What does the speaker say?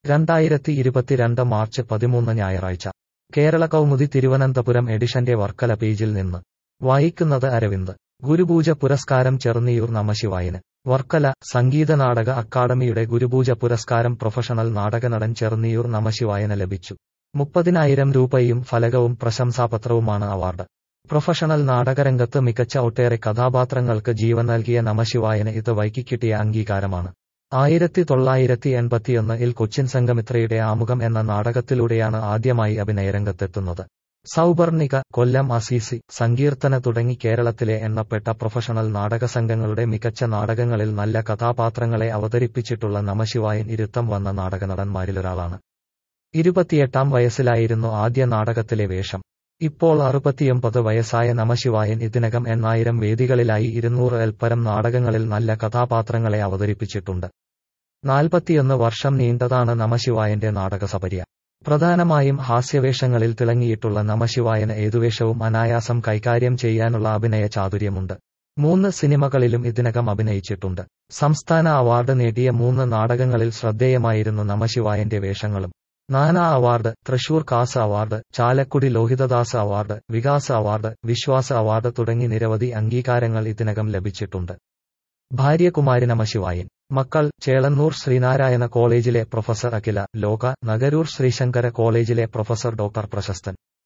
രണ്ടായിരത്തി ഇരുപത്തിരണ്ട് മാർച്ച് പതിമൂന്ന് ഞായറാഴ്ച കേരള കൗമുദി തിരുവനന്തപുരം എഡിഷന്റെ വർക്കല പേജിൽ നിന്ന് വായിക്കുന്നത് അരവിന്ദ് ഗുരുപൂജ പുരസ്കാരം ചെറുന്നിയൂർ നമശിവായന് വർക്കല സംഗീത നാടക അക്കാദമിയുടെ ഗുരുപൂജ പുരസ്കാരം പ്രൊഫഷണൽ നാടകനടൻ ചെറുന്നിയൂർ നമശിവായന് ലഭിച്ചു മുപ്പതിനായിരം രൂപയും ഫലകവും പ്രശംസാപത്രവുമാണ് അവാർഡ് പ്രൊഫഷണൽ നാടകരംഗത്ത് മികച്ച ഒട്ടേറെ കഥാപാത്രങ്ങൾക്ക് ജീവൻ നൽകിയ നമശിവായന് ഇത് വൈകിക്കിട്ടിയ അംഗീകാരമാണ് ആയിരത്തി തൊള്ളായിരത്തി എൺപത്തിയൊന്നിൽ കൊച്ചിൻ സംഗമിത്രയുടെ ആമുഖം എന്ന നാടകത്തിലൂടെയാണ് ആദ്യമായി അഭിനയരംഗത്തെത്തുന്നത് സൗപർണിക കൊല്ലം അസീസി സങ്കീർത്തന തുടങ്ങി കേരളത്തിലെ എണ്ണപ്പെട്ട പ്രൊഫഷണൽ നാടക സംഘങ്ങളുടെ മികച്ച നാടകങ്ങളിൽ നല്ല കഥാപാത്രങ്ങളെ അവതരിപ്പിച്ചിട്ടുള്ള നമശിവായൻ ഇരുത്തം വന്ന നാടകനടന്മാരിലൊരാളാണ് ഇരുപത്തിയെട്ടാം വയസ്സിലായിരുന്നു ആദ്യ നാടകത്തിലെ വേഷം ഇപ്പോൾ അറുപത്തിയൊമ്പത് വയസ്സായ നമശിവായൻ ഇതിനകം എണ്ണായിരം വേദികളിലായി ഇരുന്നൂറ് എൽപ്പരം നാടകങ്ങളിൽ നല്ല കഥാപാത്രങ്ങളെ അവതരിപ്പിച്ചിട്ടുണ്ട് നാൽപ്പത്തിയൊന്ന് വർഷം നീണ്ടതാണ് നമശിവായന്റെ നാടകസപര്യ പ്രധാനമായും ഹാസ്യവേഷങ്ങളിൽ തിളങ്ങിയിട്ടുള്ള നമശിവായന് ഏതുവേഷവും അനായാസം കൈകാര്യം ചെയ്യാനുള്ള അഭിനയ ചാതുര്യമുണ്ട് മൂന്ന് സിനിമകളിലും ഇതിനകം അഭിനയിച്ചിട്ടുണ്ട് സംസ്ഥാന അവാർഡ് നേടിയ മൂന്ന് നാടകങ്ങളിൽ ശ്രദ്ധേയമായിരുന്നു നമശിവായന്റെ വേഷങ്ങളും നാനാ അവാർഡ് തൃശൂർ കാസ് award Chalakudy Lohithadas award Vikas award Viswasa award തുടങ്ങി നിരവധി അംഗീകാരങ്ങൾ ഇതിനകം ലഭിച്ചിട്ടുണ്ട് ഭാര്യ കുമാരി നമശിവായൻ മക്കൾ ചേളന്നൂർ ശ്രീനാരായണ കോളേജിലെ പ്രൊഫസർ അഖില ലോക നഗരൂർ ശ്രീശങ്കര കോളേജിലെ പ്രൊഫസർ ഡോക്ടർ പ്രശസ്തൻ